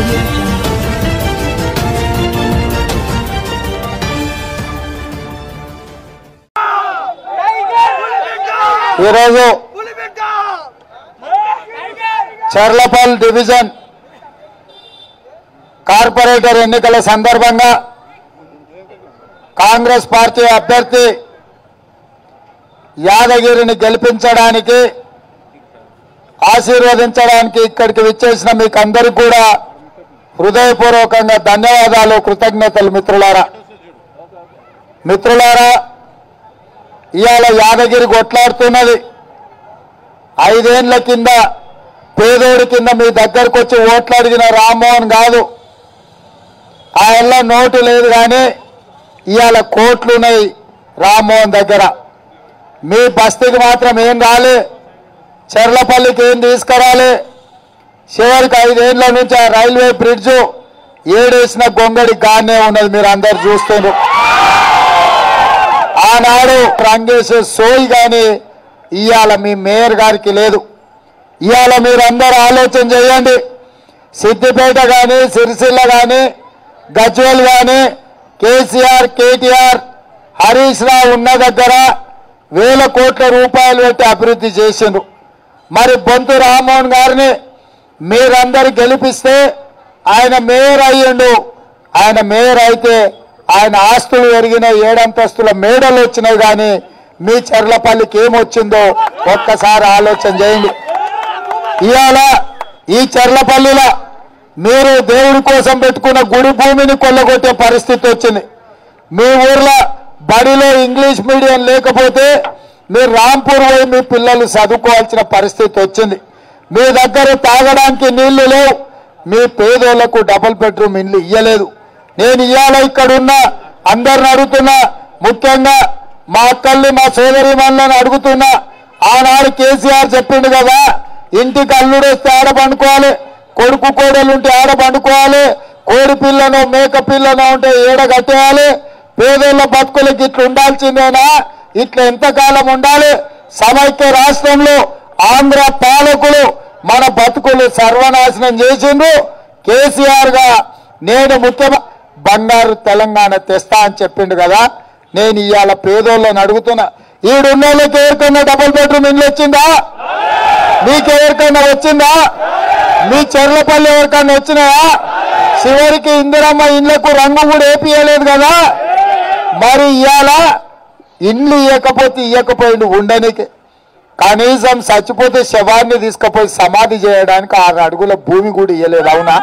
audio jungle. ఈరోజు చర్లపల్ division corporator ఎన్నికల సందర్భంగా కాంగ్రెస్ పార్టీ అభ్యర్థి యాదగిరిని గెలిపించడానికి ఆశీర్వదించడానికి ఇక్కడికి విచ్చేసిన మీకు అందరికీ కూడా హృదయపూర్వకంగా ధన్యవాదాలు కృతజ్ఞతలు మిత్రులారా మిత్రులారా ఇవాళ యాదగిరి కొట్లాడుతున్నది ఐదేండ్ల కింద పేదోడి కింద మీ దగ్గరకు వచ్చి ఓట్లు అడిగిన రామ్మోహన్ కాదు ఆయన నోటు లేదు కానీ ఇవాళ కోట్లు ఉన్నాయి రామ్మోహన్ దగ్గర మీ బస్తీకి మాత్రం ఏం రాలే చెర్లపల్లికి ఏం తీసుకురాలే చివరికి ఐదేండ్ల నుంచి ఆ రైల్వే బ్రిడ్జు ఏడేసిన గొంగడి గానే ఉన్నది మీరు అందరు చూస్తున్నారు ఆనాడు రంగేసే సోయి గాని ఇవాళ మీ మేయర్ గారికి లేదు ఇవాళ మీరు అందరూ ఆలోచన చేయండి సిద్దిపేట కానీ సిరిసిల్ల కానీ గజ్వల్ కానీ కేసీఆర్ కేటీఆర్ హరీష్ రావు ఉన్న దగ్గర వేల కోట్ల రూపాయలు పెట్టి అభివృద్ధి చేసిండ్రు మరి బొంతు రామ్మోహన్ గారిని మీరందరూ గెలిపిస్తే ఆయన మేయర్ అయ్యిండు ఆయన మేయర్ అయితే ఆయన ఆస్తులు పెరిగిన ఏడంతస్తుల మేడలు వచ్చినాయి కానీ మీ చెర్లపల్లికి ఏమొచ్చిందో ఒక్కసారి ఆలోచన చేయండి ఇవాళ ఈ చెర్లపల్లిలో మీరు దేవుడి కోసం పెట్టుకున్న గుడి భూమిని కొల్లగొట్టే పరిస్థితి వచ్చింది మీ ఊర్లో బడిలో ఇంగ్లీష్ మీడియం లేకపోతే మీరు రాంపూర్ పోయి మీ పిల్లలు చదువుకోవాల్సిన పరిస్థితి వచ్చింది మీ దగ్గర తాగడానికి నీళ్లు లేవు మీ పేదోళ్లకు డబుల్ బెడ్రూమ్ ఇల్లు ఇయ్యలేదు నేను ఇవాళ ఇక్కడున్న అందరిని అడుగుతున్నా ముఖ్యంగా మా అక్కల్ని మా సోదరి మనల్ని అడుగుతున్నా ఆనాడు కేసీఆర్ చెప్పిండు కదా ఇంటికి అల్లుడు వస్తే ఆడ పండుకోవాలి కొడుకు కోడలు ఉంటే ఆడ పండుకోవాలి కోడి పిల్లను మేక పిల్లను ఉంటే ఏడ కట్టేయాలి పేదోళ్ళ బతుకులకి ఇట్లా ఉండాల్సిందేనా ఇట్లా ఎంతకాలం ఉండాలి సమైక్య రాష్ట్రంలో ఆంధ్ర పాలకులు మన బతుకులు సర్వనాశనం చేసిండ్రు కేసీఆర్ గా నేను ముఖ్యమ బంగారు తెలంగాణ తెస్తా అని చెప్పిండు కదా నేను ఇవాళ పేదోళ్ళని అడుగుతున్నా ఈడున్న వాళ్ళకి ఎవరికైనా డబుల్ బెడ్రూమ్ ఇల్లు వచ్చిందా మీకు ఎవరికైనా వచ్చిందా మీ చెర్లపల్లి ఎవరికైనా వచ్చినాయా చివరికి ఇందిరమ్మ ఇండ్లకు రంగు కూడా వేపియలేదు కదా మరి ఇవాళ ఇండ్లు ఇవ్వకపోతే ఇవ్వకపోయిండు ఉండనికి కనీసం చచ్చిపోతే శవాన్ని తీసుకుపోయి సమాధి చేయడానికి ఆరు అడుగుల భూమి కూడా ఇవ్వలేదు అవునా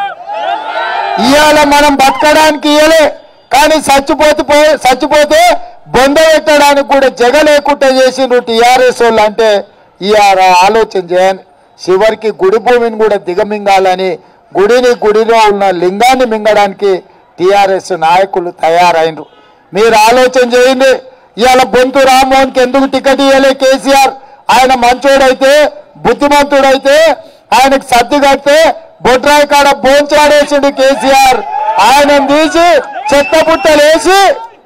ఇవాళ మనం బతకడానికి ఇవ్వలే కానీ చచ్చిపోతే పోయి చచ్చిపోతే బొంద పెట్టడానికి కూడా జగ లేకుండా చేసిండ్రు టీఆర్ఎస్ వాళ్ళు అంటే ఇవాళ ఆలోచన చేయండి చివరికి గుడి భూమిని కూడా దిగమింగాలని గుడిని గుడిలో ఉన్న లింగాన్ని మింగడానికి టీఆర్ఎస్ నాయకులు తయారైనరు మీరు ఆలోచన చేయండి ఇవాళ బొంతు రామ్మోహన్కి ఎందుకు టికెట్ ఇవ్వలే కేసీఆర్ ఆయన మంచోడైతే బుద్ధిమంతుడైతే ఆయనకు సర్ది కడితే బొడ్రాయి కాడ బోంచాడేసిండు కేసీఆర్ ఆయనను తీసి చెత్త పుట్టలేసి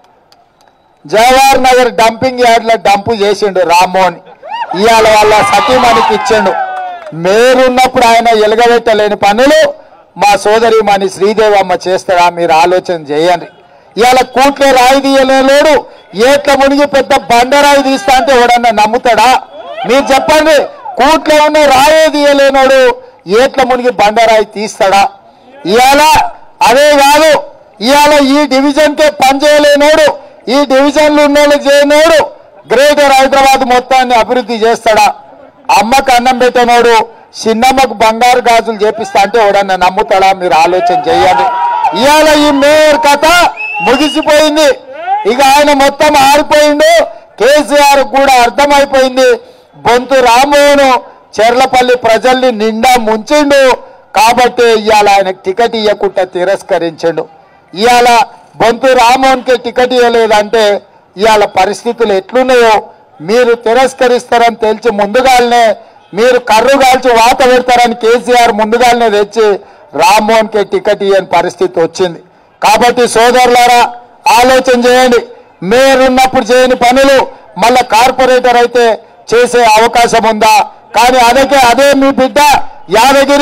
జవహర్ నగర్ డంపింగ్ యార్డ్ లో డంపు చేసిండు రామ్మోహన్ ఇవాళ వాళ్ళ సతీమణికి ఇచ్చిండు మేరున్నప్పుడు ఆయన ఎలగబెట్టలేని పనులు మా సోదరి మని శ్రీదేవమ్మ చేస్తారా మీరు ఆలోచన చేయండి ఇవాళ కూట్లో రాయి తీయలేడు ఏట్ల మునిగి పెద్ద బండరాయి తీస్తా అంటే ఎవడన్నా నమ్ముతాడా మీరు చెప్పండి కూట్లో ఉన్న రాయే తీయలేనోడు ఏట్ల మునిగి బండరాయి తీస్తాడా ఇవాళ అదే కాదు ఇవాళ ఈ డివిజన్ కే పనిచేయలేనోడు ఈ డివిజన్లు ఉన్న వాళ్ళకి చేయనోడు గ్రేటర్ హైదరాబాద్ మొత్తాన్ని అభివృద్ధి చేస్తాడా అమ్మకు అన్నం పెట్టనోడు చిన్నమ్మకు బంగారు గాజులు చేపిస్తా అంటే ఎవడన్నా నమ్ముతాడా మీరు ఆలోచన చేయండి ఇవాళ ఈ మేయర్ కథ ముగిసిపోయింది ఇక ఆయన మొత్తం ఆరిపోయిండు కేసీఆర్ కూడా అర్థమైపోయింది బొంతు రామ్మోహన్ చెర్లపల్లి ప్రజల్ని నిండా ముంచిండు కాబట్టి ఇవాళ ఆయనకు టికెట్ ఇవ్వకుండా తిరస్కరించిండు ఇవాళ బొంతు రామ్మోహన్కి టికెట్ ఇవ్వలేదంటే ఇవాళ పరిస్థితులు ఎట్లున్నాయో మీరు తిరస్కరిస్తారని తెలిసి ముందుగానే మీరు కర్రు కాల్చి వాత పెడతారని కేసీఆర్ ముందుగానే తెచ్చి రామ్మోహన్కి టికెట్ ఇవ్వని పరిస్థితి వచ్చింది కాబట్టి సోదరులారా ఆలోచన చేయండి మేయర్ ఉన్నప్పుడు చేయని పనులు మళ్ళా కార్పొరేటర్ అయితే చేసే అవకాశం ఉందా కానీ అదకే అదే మీ బిడ్డ యాదగిరి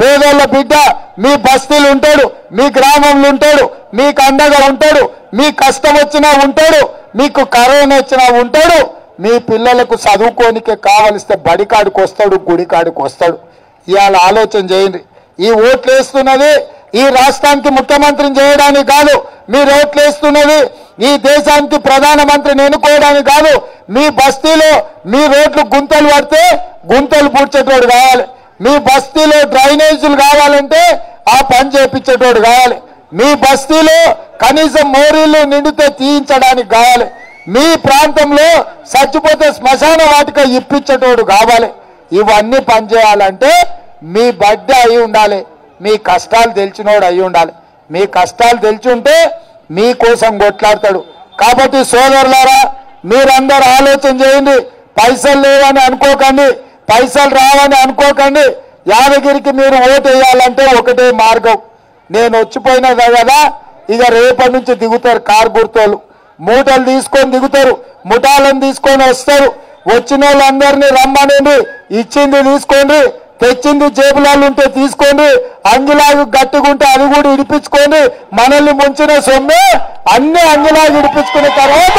పేదోళ్ళ బిడ్డ మీ బస్తీలు ఉంటాడు మీ గ్రామంలో ఉంటాడు మీకు అండగా ఉంటాడు మీ కష్టం వచ్చినా ఉంటాడు మీకు కరోనా వచ్చినా ఉంటాడు మీ పిల్లలకు చదువుకోనికే కావలిస్తే బడికాడికి వస్తాడు గుడికాడికి వస్తాడు ఇవాళ ఆలోచన చేయండి ఈ ఓట్లు వేస్తున్నది ఈ రాష్ట్రానికి ముఖ్యమంత్రిని చేయడానికి కాదు మీరు ఓట్లు వేస్తున్నది ఈ దేశానికి ప్రధానమంత్రిని ఎన్నుకోవడానికి కాదు మీ బస్తీలో మీ రోడ్లు గుంతలు పడితే గుంతలు పూడ్చేటోడు కావాలి మీ బస్తీలో డ్రైనేజీలు కావాలంటే ఆ పని చేపించేటోడు కావాలి మీ బస్తీలో కనీసం మోరీలు నిండితే తీయించడానికి కావాలి మీ ప్రాంతంలో చచ్చిపోతే శ్మశాన వాటిక ఇప్పించేటోడు కావాలి ఇవన్నీ పనిచేయాలంటే మీ బడ్డ అయి ఉండాలి మీ కష్టాలు తెలిసినోడు అయి ఉండాలి మీ కష్టాలు తెలిసి ఉంటే మీకోసం కొట్లాడతాడు కాబట్టి సోదరులారా మీరందరూ ఆలోచన చేయండి పైసలు లేవని అనుకోకండి పైసలు రావని అనుకోకండి యాదగిరికి మీరు ఓటు వేయాలంటే ఒకటే మార్గం నేను వచ్చిపోయినా కదా ఇక రేపటి నుంచి దిగుతారు కారు గుర్తోళ్ళు మూటలు తీసుకొని దిగుతారు ముఠాలను తీసుకొని వస్తారు వచ్చిన వాళ్ళందరినీ రమ్మనండి ఇచ్చింది తీసుకోండి తెచ్చింది జేబులాలు ఉంటే తీసుకోండి అంగిలాగు గట్టుకుంటే అది కూడా ఇడిపించుకోండి మనల్ని ముంచిన సొమ్మే అన్ని అంగిలాగు ఇడిపించుకున్న తర్వాత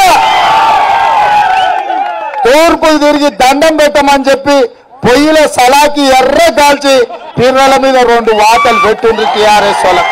తూర్పు తిరిగి దండం పెట్టమని చెప్పి పొయ్యిలో సలాకి ఎర్ర కాల్చి పిర్రల మీద రెండు వాతలు పెట్టుండ్రు టీఆర్ఎస్ వాళ్ళకు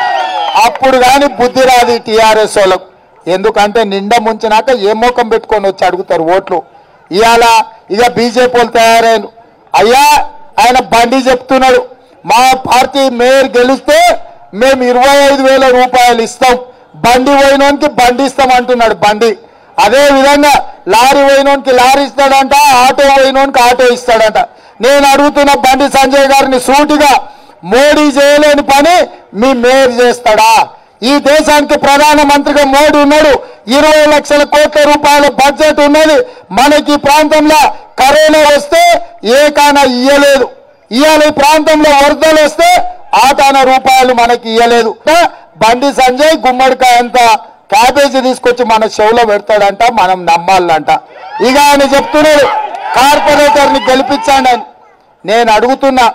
అప్పుడు కానీ బుద్ధి రాదు టీఆర్ఎస్ వాళ్ళకు ఎందుకంటే నిండా ముంచినాక ఏ మోకం పెట్టుకొని వచ్చి అడుగుతారు ఓట్లు ఇవాళ ఇక బీజేపీ వాళ్ళు తయారైన అయ్యా ఆయన బండి చెప్తున్నాడు మా పార్టీ మేయర్ గెలిస్తే మేము ఇరవై ఐదు వేల రూపాయలు ఇస్తాం బండి పోయినోనికి బండి ఇస్తాం అంటున్నాడు బండి అదే విధంగా లారీ పోయినోనికి లారీ ఇస్తాడంట ఆటో పోయినోనికి ఆటో ఇస్తాడంట నేను అడుగుతున్న బండి సంజయ్ గారిని సూటిగా మోడీ చేయలేని పని మీ మేయర్ చేస్తాడా ఈ దేశానికి ప్రధానమంత్రిగా మోడీ ఉన్నాడు ఇరవై లక్షల కోట్ల రూపాయల బడ్జెట్ ఉన్నది మనకి ఈ ప్రాంతంలో కరోనా వస్తే ఏ కాన ఇయ్యలేదు ఇవాళ ఈ ప్రాంతంలో వరదలు వస్తే ఆటాన రూపాయలు మనకి ఇయ్యలేదు బండి సంజయ్ గుమ్మడికాయ అంత క్యాబేజీ తీసుకొచ్చి మన చెవులో పెడతాడంట మనం నమ్మాలంట ఇక ఆయన చెప్తున్నాడు కార్పొరేటర్ని గెలిపించండి అని నేను అడుగుతున్నా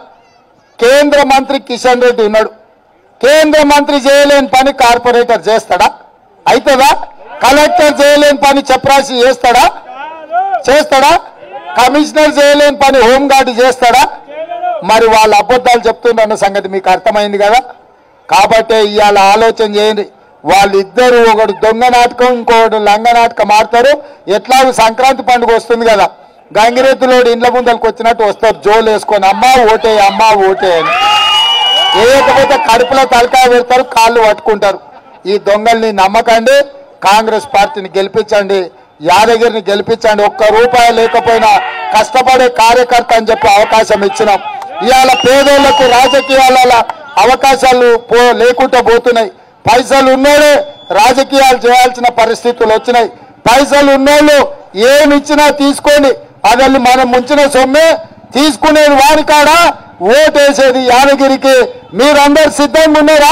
కేంద్ర మంత్రి కిషన్ రెడ్డి ఉన్నాడు కేంద్ర మంత్రి చేయలేని పని కార్పొరేటర్ చేస్తాడా అవుతుందా కలెక్టర్ చేయలేని పని చెప్రాసి చేస్తాడా చేస్తాడా కమిషనర్ చేయలేని పని హోంగార్డు చేస్తాడా మరి వాళ్ళ అబద్ధాలు చెప్తుండన్న సంగతి మీకు అర్థమైంది కదా కాబట్టి ఇవాళ ఆలోచన చేయండి వాళ్ళిద్దరు ఒకడు దొంగ నాటకం ఇంకొకటి లంగ నాటకం ఆడతారు ఎట్లాగో సంక్రాంతి పండుగ వస్తుంది కదా గంగిరెద్దులోడు ఇండ్ల ముందరికి వచ్చినట్టు వస్తారు జోలు వేసుకొని అమ్మా ఓటే అమ్మా ఓటే అని వేయకపోతే కడుపులో తలకాయ పెడతారు కాళ్ళు పట్టుకుంటారు ఈ దొంగల్ని నమ్మకండి కాంగ్రెస్ పార్టీని గెలిపించండి యాదగిరిని గెలిపించండి ఒక్క రూపాయి లేకపోయినా కష్టపడే కార్యకర్త అని చెప్పి అవకాశం ఇచ్చినాం ఇవాళ పేదోళ్లకు రాజకీయాల అవకాశాలు పో లేకుండా పోతున్నాయి పైసలు ఉన్నోడే రాజకీయాలు చేయాల్సిన పరిస్థితులు వచ్చినాయి పైసలు ఉన్నోళ్ళు ఏమి ఇచ్చినా తీసుకోండి అదల్ని మనం ముంచిన సొమ్మే తీసుకునేది వారి కాడ ఓటేసేది యాదగిరికి మీరందరు సిద్ధంగా ఉన్నారా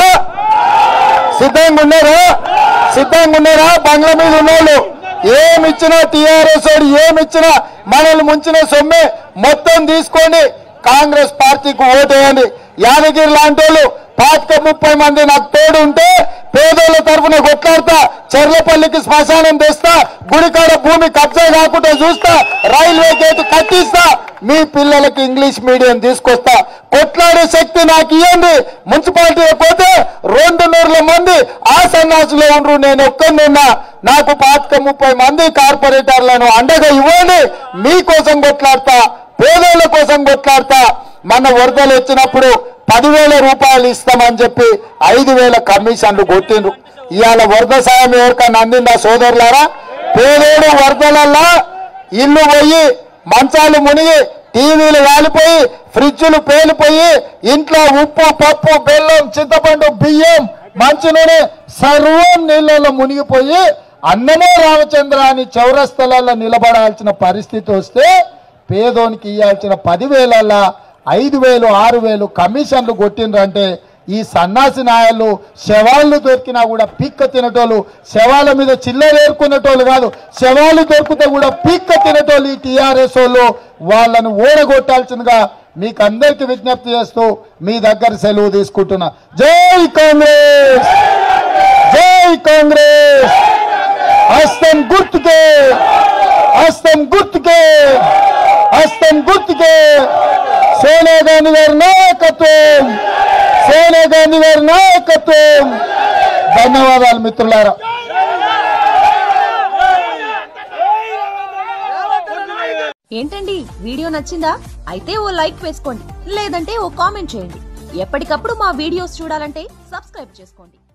సిద్ధంగా ఉన్నారా సిద్ధంగా ఉన్నారా బంగ్లా మీద ఉన్నోళ్ళు ఏమిచ్చినా టీఆర్ఎస్ వాడు ఏమిచ్చినా మనల్ని ముంచిన సొమ్మే మొత్తం తీసుకోండి కాంగ్రెస్ పార్టీకి ఓటేయండి యాదగిరి లాంటి వాళ్ళు పాతిక ముప్పై మంది నాకు తోడు ఉంటే పేదోళ్ళ తరఫున కొట్లాడతా చెర్లపల్లికి శ్మశానం తెస్తా గుడికాడ భూమి కబ్జా కాకుండా చూస్తా రైల్వే గేట్ కట్టిస్తా మీ పిల్లలకి ఇంగ్లీష్ మీడియం తీసుకొస్తా కొట్లాడే శక్తి నాకు ఇవ్వండి మున్సిపాలిటీ పోతే రెండు నూరుల మంది ఆ సన్నాసులో ఉండరు నేను ఒక్కనున్నా నాకు పాతిక ముప్పై మంది కార్పొరేటర్లను అండగా ఇవ్వండి మీకోసం కొట్లాడతా పేదోళ్ళ కోసం కొట్లాడతా మన వరదలు వచ్చినప్పుడు పదివేల రూపాయలు ఇస్తామని చెప్పి ఐదు వేల కమిషన్లు కొట్టిండ్రు ఇవాళ వరద సాయం ఎవరికన్నా అందిందా సోదరులారా పేదోడు వరదలల్లా ఇల్లు పోయి మంచాలు మునిగి టీవీలు వాలిపోయి ఫ్రిడ్జులు పేలిపోయి ఇంట్లో ఉప్పు పప్పు బెల్లం చింతపండు బియ్యం మంచి నూనె సర్వం నీళ్ళలో మునిగిపోయి అన్నమో రామచంద్ర అని చౌరస్తలలో నిలబడాల్సిన పరిస్థితి వస్తే పేదోనికి ఇవ్వాల్సిన పదివేలల్లా ఐదు వేలు ఆరు వేలు కమిషన్లు కొట్టిండ్రంటే ఈ సన్నాసి నాయలు శవాళ్ళు దొరికినా కూడా పిక్క తినటోళ్ళు శవాల మీద చిల్లర ఏరుకునేటోళ్ళు కాదు శవాలు దొరికితే కూడా పిక్క తినటోళ్ళు ఈ టీఆర్ఎస్ వాళ్ళు వాళ్ళను ఓడగొట్టాల్సిందిగా మీకు అందరికి విజ్ఞప్తి చేస్తూ మీ దగ్గర సెలవు తీసుకుంటున్నా జై కాంగ్రెస్ జై కాంగ్రెస్ హస్తం గుర్తుకే హస్తం గుర్తుకే హస్తం గుర్తుకే సోనియా గాంధీ గారి నాయకత్వం సోనియా గాంధీ గారి నాయకత్వం ధన్యవాదాలు మిత్రులారా ఏంటండి వీడియో నచ్చిందా అయితే ఓ లైక్ వేసుకోండి లేదంటే ఓ కామెంట్ చేయండి ఎప్పటికప్పుడు మా వీడియోస్ చూడాలంటే సబ్స్క్రైబ్ చేసుకోండి